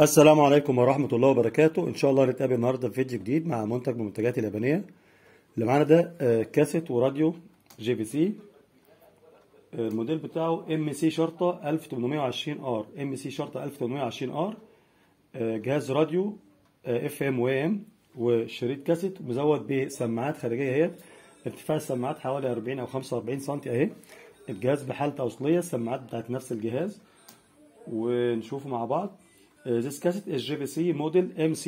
السلام عليكم ورحمة الله وبركاته إن شاء الله نتقابل النهاردة في فيديو جديد مع منتج من المنتجات اليابانية اللي معانا ده آه، كاسيت وراديو جي في سي آه، الموديل بتاعه ام سي شرطة 1820 ار ام سي شرطة 1820 ار آه، جهاز راديو اف ام و ام وشريط كاسيت مزود بسماعات خارجية اهي ارتفاع السماعات حوالي 40 او 45 سم اهي الجهاز بحالة توصيلية السماعات بتاعت نفس الجهاز ونشوفه مع بعض Uh, this cassette is JVC model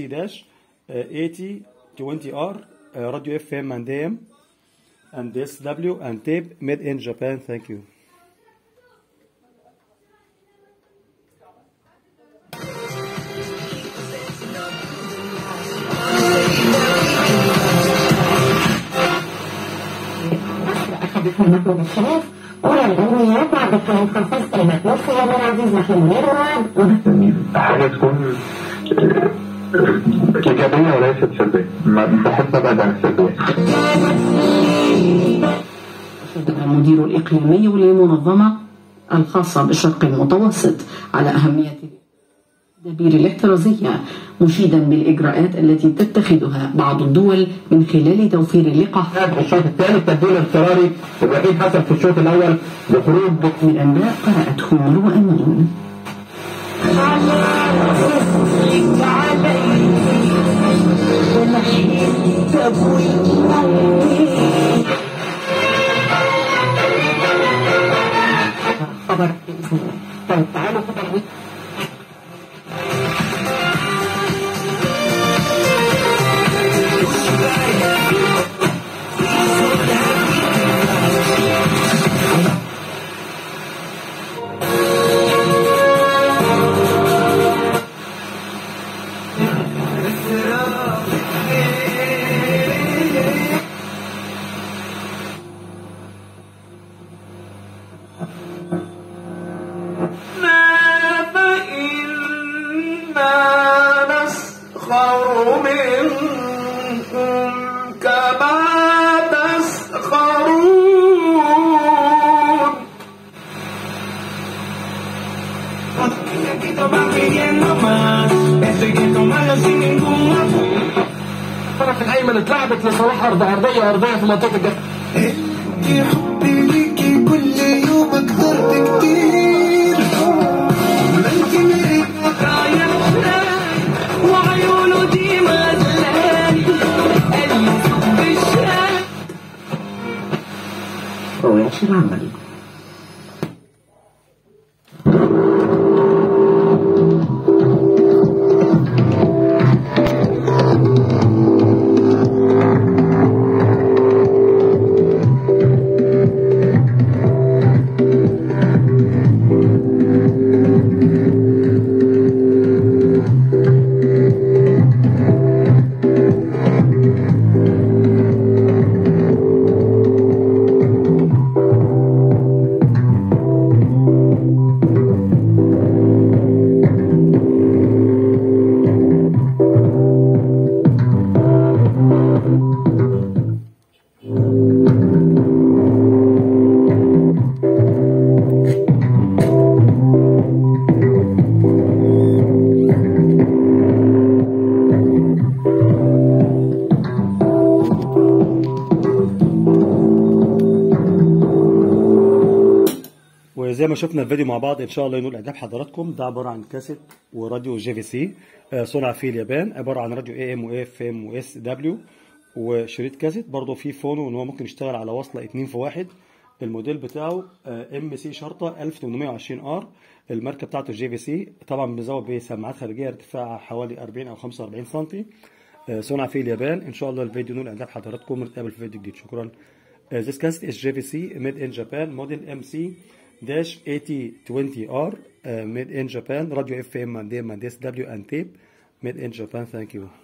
MC-8020R uh, radio FM and AM and SW and tape made in Japan thank you أخذتها المطلوب الخلاف أولى الأولويات بعد كلام خصص كلمات نص يا أبو العزيز نحن منير وعد مستنيين حاجة تكون آه، إيجابية وليست سلبية ما- بحب أبعد عن السلبية المدير الإقليمي للمنظمة الخاصة بالشرق المتوسط على أهمية التدابير الاحترازية مشيدا بالإجراءات التي تتخذها بعض الدول من خلال توفير اللقاح في الشوط الثاني التبديل الاضطراري الوحيد حصل في الشوط الاول بخروج من أنباء قرأته مروى أمين خبر بإذن الله طيب تعالوا خبر فإنا نسخر منكم كما تسخرون Aquí van pidiendo más, esto hay que tomarlo sin ningún apuro. الطرف الايمن اتلعبت لصلاح ارض ارضيه ارضيه في منطقه الجبل يا حبي ليكي كل يوم اكتر كتير ما انت مريت وعيونه دي ما زلاني قلبي بالشام رواتب العمل وزي ما شفنا الفيديو مع بعض ان شاء الله ينول اعجاب حضراتكم ده عباره عن كاسيت وراديو جي في سي آه، صنع في اليابان عباره عن راديو اي ام واف ام واس دبليو وشريط كاسيت برضه فيه فونو ان هو ممكن يشتغل على وصله 2 في 1 الموديل بتاعه ام سي شرطه 1820 ار الماركه بتاعته جي في سي طبعا مزود بسماعات خارجيه ارتفاعها حوالي 40 او 45 سم آه، صنع في اليابان ان شاء الله الفيديو ينول اعجاب حضراتكم نتقابل في فيديو جديد شكرا Uh, this cassette is JVC made in Japan model MC-8020R uh, made in Japan radio FM and AM and SW and tape made in Japan thank you